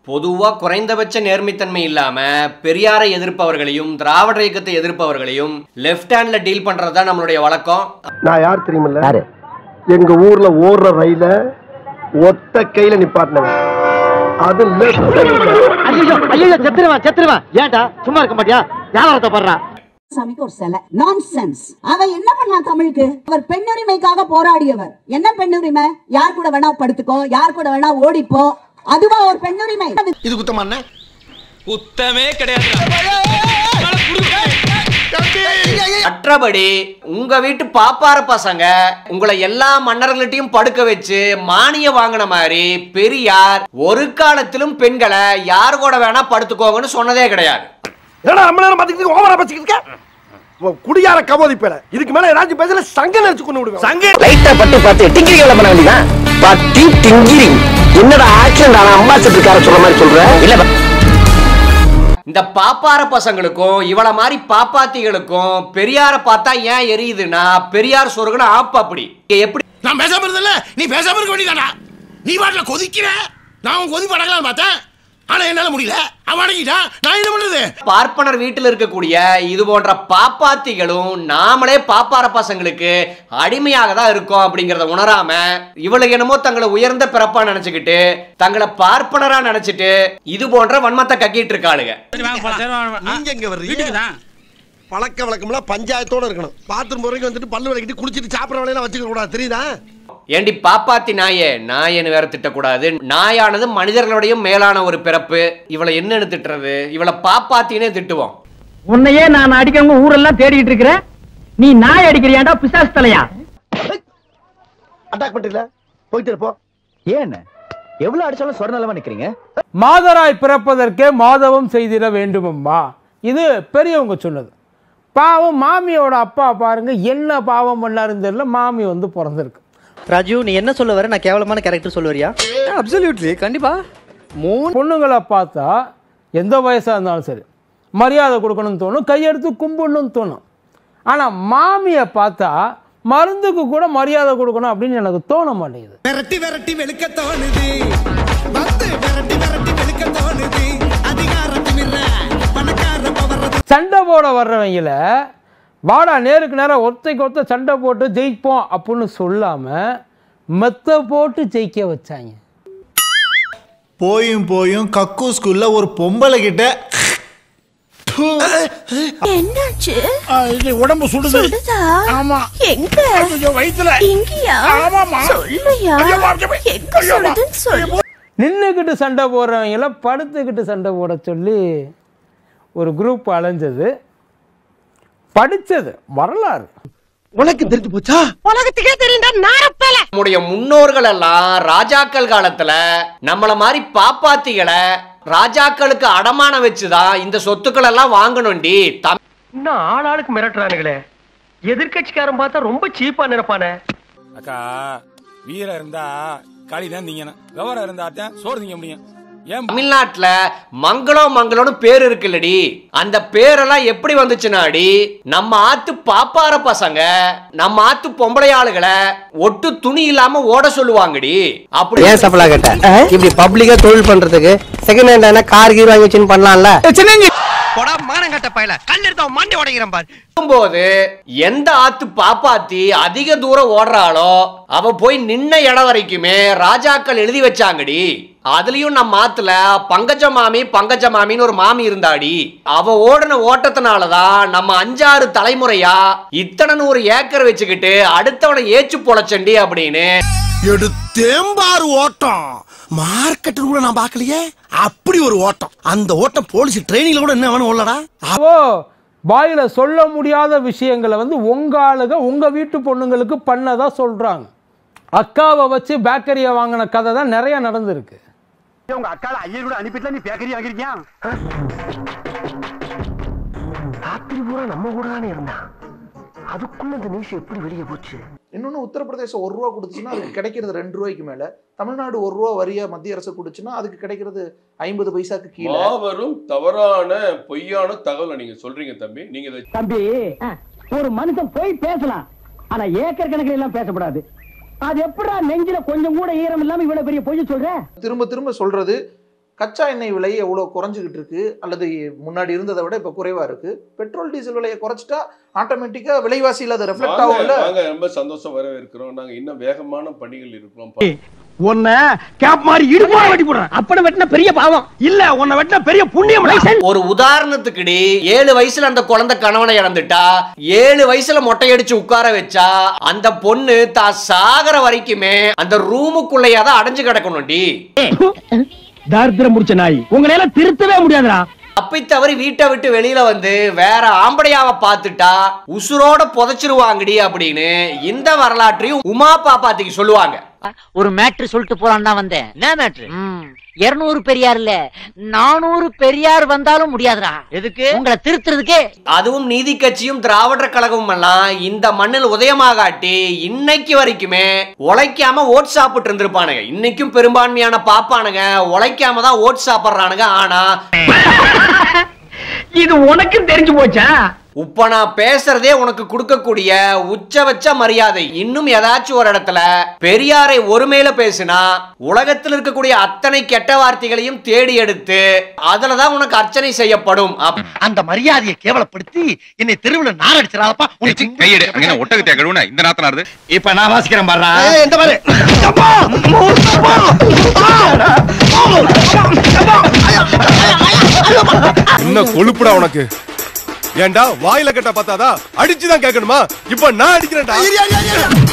பொதுவா குறைந்தபட்ச நேர்மைத்தன்மை இல்லாம பெரியாரை எதிர்ப்பவர்களையும் திராவிட இயக்கத்தை எதிர்ப்பவர்களையும் லெஃப்ட் ஹேண்ட்ல டீல் பண்றதுதான் நம்மளுடைய வழக்கம் நான் யார் தெரியுமில்ல எங்க ஊர்ல ஓடுற ரயில ஒத்த கையில நிப்பாட்டினவன் அது left side ல. ஐயோ ஐயோ செத்துருவான் செத்துருவான் ஏன்டா சும்மா இருக்க மாட்டியா வியாபாரத்தை பண்றான் சாமிக்கு ஒரு சிலை நான்சென்ஸ் அவன் என்ன பண்ணான் தமிழுக்கு அவர் பெண்ணுரிமைக்காக போராடியவர் என்ன பெண்ணுரிமை யார் கூட வேணா படுத்துக்கோ யார் கூட வேணா ஓடிப்போ அதுவா ஒரு பெண்ணுரிமை இது குத்தமா குத்தமே கிடையாது மற்றபடி உங்க வீட்டு பாப்பார பசங்க உங்களை எல்லா மன்னர்கள்ட்டையும் படுக்க வச்சு மானியம் வாங்கின மாதிரி பெரியார் ஒரு காலத்திலும் பெண்களை யார் கூட வேணா படுத்துக்கோங்கன்னு சொன்னதே கிடையாது என்னடா நம்ம நேரம் பாத்துக்கிட்டு ஓவரா பேசிக்கிட்டு இருக்க? உன் குடியார கபோதி பேர இதுக்கு மேல ஏதாச்சும் பேசல சங்க நினைச்சு கொண்டு விடுவேன் சங்க லைட்டா பட்டு பார்த்து டிங்கிரி வேலை பண்ண வேண்டியதான் பட்டி டிங்கிரி என்னடா ஆக்சிடென்ட் ஆன அம்பாசிடர் கார சொல்ற மாதிரி சொல்ற இல்ல இந்த பாப்பார பசங்களுக்கும் இவள மாதிரி பாப்பாத்திகளுக்கும் பெரியார பார்த்தா ஏன் எரியுதுன்னா பெரியார் சொருகுன ஆப் அப்படி இங்க எப்படி நான் பேசாம இருந்தல நீ பேசாம இருக்க வேண்டியதாடா நீ பாட்டுல கொதிக்கிற நான் உன் கொதி படங்களான்னு பார்த்தேன் ஆனா என்னால முடியல அவன் அடங்கிட்டான் நான் என்ன பண்றது பார்ப்பனர் வீட்டில் இருக்கக்கூடிய இது போன்ற பாப்பாத்திகளும் நாமளே பாப்பார பசங்களுக்கு அடிமையாக தான் இருக்கோம் அப்படிங்கறத உணராம இவளுக்கு என்னமோ தங்களை உயர்ந்த பிறப்பா நினைச்சுக்கிட்டு தங்களை பார்ப்பனரா நினைச்சிட்டு இது போன்ற வன்மத்தை கக்கிட்டு இருக்காளுங்க நீங்க எங்க வர்றீங்க பழக்க வழக்கம்லாம் பஞ்சாயத்தோட இருக்கணும் பாத்ரூம் போறீங்க வந்துட்டு பல்லு விளக்கிட்டு குளிச்சிட்டு சாப்பிட வேலையெல்லாம் வச்சுக்க கூடாது தெரியுதா ஏண்டி பாப்பாத்தி நாயே நாயன்னு வேற திட்டக்கூடாது நாயானது மனிதர்களுடைய மேலான ஒரு பிறப்பு இவளை என்னன்னு திட்டுறது இவளை பாப்பாத்தினே திட்டுவோம் உன்னையே நான் அடிக்கிறவங்க ஊரெல்லாம் தேடிட்டு இருக்கிறேன் நீ நாய் அடிக்கிறியாண்டா பிசாசு தலையா அட்டாக் பண்றீங்களா போயிட்டு இருப்போம் ஏன் எவ்வளவு அடிச்சாலும் சொர்ணலமா நிக்கிறீங்க மாதராய் பிறப்பதற்கே மாதவம் செய்திட வேண்டுமம்மா இது பெரியவங்க சொன்னது பாவம் மாமியோட அப்பா பாருங்க என்ன பாவம் பண்ணாருன்னு தெரியல மாமி வந்து பிறந்திருக்கு ராஜு நீ என்ன சொல்ல வர நான் கேவலமான கேரக்டர் சொல்லுவரியா அப்சல்யூட்லி கண்டிப்பா மூணு பொண்ணுங்களை பார்த்தா எந்த வயசாக இருந்தாலும் சரி மரியாதை கொடுக்கணும்னு தோணும் கையெடுத்து கும்பிடணும்னு தோணும் ஆனால் மாமியை பார்த்தா மருந்துக்கு கூட மரியாதை கொடுக்கணும் அப்படின்னு எனக்கு தோண மாட்டேங்குது விரட்டி விரட்டி வெளுக்க தோணுது வந்து விரட்டி விரட்டி வெளுக்க தோணுது அதிகாரத்தின் பணக்கார பவர்றது சண்டை போட வர்றவங்கள வாடா நேருக்கு நேரம் ஒருத்தைக்கு ஒருத்த சண்டை போட்டு ஜெயிப்போம் அப்படின்னு சொல்லாமல் மெத்த போட்டு ஜெயிக்க வச்சாங்க போயும் போயும் கக்கு ஸ்கூல்ல ஒரு பொம்பளை கிட்ட என்னாச்சு உடம்பு சுடுது சுடுதா ஆமா எங்க ஐயோ, வயித்துல இங்கயா ஆமாம்மா. சொல்லுயா ஐயோ, ஐயோ, எங்க ஐயோ, சுடுதுன்னு சொல்லு நின்றுக்கிட்டு சண்டை போடுறவங்கள படுத்துக்கிட்டு சண்டை போட சொல்லி ஒரு குரூப் அலைஞ்சது படித்தது வரலாறு உனக்கு தெரிஞ்சு போச்சா உலகத்துக்கே தெரியுண்டா நாரப்பேல நம்முடைய முன்னோர்கள் எல்லாம் ராஜாக்கள் காலத்துல நம்மள மாதிரி பாப்பாத்திகளை ராஜாக்களுக்கு அடமானம் வச்சுதான் இந்த சொத்துக்கள் எல்லாம் வாங்கணும்டி தம் இன்னும் ஆளாளுக்கு மிரட்டுறானுங்களே எதிர்கட்சிக்காரன் பார்த்தா ரொம்ப சீப்பா நினைப்பானே அக்கா வீரம் இருந்தா களி தான் திங்கணும் விவரம் இருந்தாத்தான் சோறு திங்க முடியும் ஏன் தமிழ்நாட்டுல மங்களம் மங்களம்னு பேர் இருக்குல்லடி அந்த பேரெல்லாம் எப்படி வந்துச்சுனாடி நம்ம ஆத்து பாப்பார பசங்க நம்ம ஆத்து பொம்பளை ஆளுகளை ஒட்டு துணி இல்லாம ஓட சொல்லுவாங்கடி அப்படி ஏன் சஃபலா கேட்ட இப்படி பப்ளிக்கா தொழில் பண்றதுக்கு செகண்ட் ஹேண்ட் என்ன கார் கீர் வாங்கி வச்சுன்னு பண்ணலாம்ல போடா மானம் கட்ட பயல கல் எடுத்து மண்டி உடைக்கிறேன் பாரு போது எந்த ஆத்து பாப்பாத்தி அதிக தூரம் ஓடுறாளோ அவ போய் நின்ன இடம் வரைக்குமே ராஜாக்கள் எழுதி வச்சாங்கடி அதுலயும் நம்ம ஆத்துல பங்கஜ மாமி பங்கஜ மாமின்னு ஒரு மாமி இருந்தாடி அவ ஓடின ஓட்டத்தினாலதான் நம்ம அஞ்சாறு தலைமுறையா இத்தனை நூறு ஏக்கர் வச்சுக்கிட்டு அடுத்தவனை ஏச்சு பொழச்சண்டி அப்படின்னு எடுத்தேம்பாரு ஓட்டம் மார்க்கெட் கூட நான் பார்க்கலையே அப்படி ஒரு ஓட்டம் அந்த ஓட்டம் போலீஸ் ட்ரைனிங்ல கூட என்ன வேணும் உள்ளடா ஓ வாயில சொல்ல முடியாத விஷயங்களை வந்து உங்க ஆளுங்க உங்க வீட்டு பொண்ணுங்களுக்கு பண்ணதா சொல்றாங்க அக்காவை வச்சு பேக்கரியை வாங்கின கதை தான் நிறைய நடந்திருக்கு உங்க அக்கால ஐயர் கூட அனுப்பிட்டு நீ பேக்கரி வாங்கிருக்கியா ராத்திரி பூரா நம்ம கூட தானே இருந்தான் அதுக்குள்ள இந்த நியூஸ் எப்படி வெளியே போச்சு இன்னொன்னு உத்தரப்பிரதேசம் ஒரு ரூபா கொடுத்துச்சுன்னா அதுக்கு கிடைக்கிறது ரெண்டு ரூபாய்க்கு மேல தமிழ்நாடு ஒரு ரூபா வரியா மத்திய அரசு கொடுச்சுன்னா அதுக்கு கிடைக்கிறது ஐம்பது பைசாக்கு கீழே மாபெரும் தவறான பொய்யான தகவலை நீங்க சொல்றீங்க தம்பி நீங்க இதை தம்பி ஒரு மனுஷன் போய் பேசலாம் ஆனா ஏக்கர் கணக்கில் எல்லாம் பேசக்கூடாது அது எப்படா நெஞ்சில கொஞ்சம் கூட ஈரம் இல்லாம இவ்வளவு பெரிய பொய் சொல்ற திரும்ப திரும்ப சொல்றது கச்சா எண்ணெய் விலை எவ்வளோ குறைஞ்சிக்கிட்டு இருக்கு அல்லது முன்னாடி இருந்ததை விட இப்போ குறைவா இருக்கு பெட்ரோல் டீசல் விலையை குறைச்சிட்டா ஆட்டோமேட்டிக்கா விலைவாசியில் அது ரெஃப்ளெக்ட் வாங்க, ஆகும்ல வாங்க ரொம்ப சந்தோஷம் வரவேற்கிறோம் நாங்க இன்னும் வேகமான பணிகள் இருக்கிறோம் உன்னை கேப் மாதிரி இடுப்பா வெட்டி போடுறேன் அப்படி வெட்டின பெரிய பாவம் இல்ல உன்னை வெட்டின பெரிய புண்ணியம் ஒரு உதாரணத்துக்குடி ஏழு வயசுல அந்த குழந்தை கணவனை இழந்துட்டா ஏழு வயசுல மொட்டையடிச்சு உட்கார வச்சா அந்த பொண்ணு தான் சாகர வரைக்குமே அந்த ரூமுக்குள்ளேயே தான் அடைஞ்சு கிடக்கணும்டி தாரித்திரம் முடிச்ச நாய் உங்களை எல்லாம் திருத்தவே முடியாதுடா அப்பி தவறி வீட்டை விட்டு வெளியில வந்து வேற ஆம்படையாவ பார்த்துட்டா உசுரோட புதைச்சிருவாங்கடி அப்படின்னு இந்த வரலாற்றையும் உமா பாப்பாத்திக்கு சொல்லுவாங்க ஒரு மேட்ரு சொல்லிட்டு போறான் தான் வந்தேன் என்ன மேட்ரு இருநூறு பெரியார் இல்ல நானூறு பெரியார் வந்தாலும் முடியாதுடா எதுக்கு உங்களை திருத்துறதுக்கே அதுவும் நீதி கட்சியும் திராவிடர் கழகமும் எல்லாம் இந்த மண்ணில் உதயமாகாட்டி இன்னைக்கு வரைக்குமே உழைக்காம ஓட் சாப்பிட்டு இருந்திருப்பானுங்க இன்னைக்கும் பெரும்பான்மையான பாப்பானுங்க உழைக்காம தான் ஓட் சாப்பிடுறானுங்க ஆனா இது உனக்கு தெரிஞ்சு போச்சா இப்ப நான் பேசுறதே உனக்கு கொடுக்கக்கூடிய உச்சபட்ச மரியாதை இன்னும் ஏதாச்சும் ஒரு இடத்துல பெரியாரை ஒருமையில பேசினா உலகத்தில் இருக்கக்கூடிய அத்தனை கெட்ட வார்த்தைகளையும் தேடி எடுத்து அதுலதான் உனக்கு அர்ச்சனை செய்யப்படும் அப்- அந்த மரியாதையை கேவலப்படுத்தி என்னை தெருவுல நாரடிச்சிடாதப்பா கையெடு அங்க ஒட்டகத்தை கழுவுன இந்த நாத்தனாருது இப்ப நான் வாசிக்கிறேன் பாடுறா இந்த மாதிரி என்ன கொழுப்புடா உனக்கு ஏன்டா வாயில கட்ட பார்த்தாதா அடிச்சுதான் கேட்கணுமா இப்ப நான் அடிக்கிறேன்டா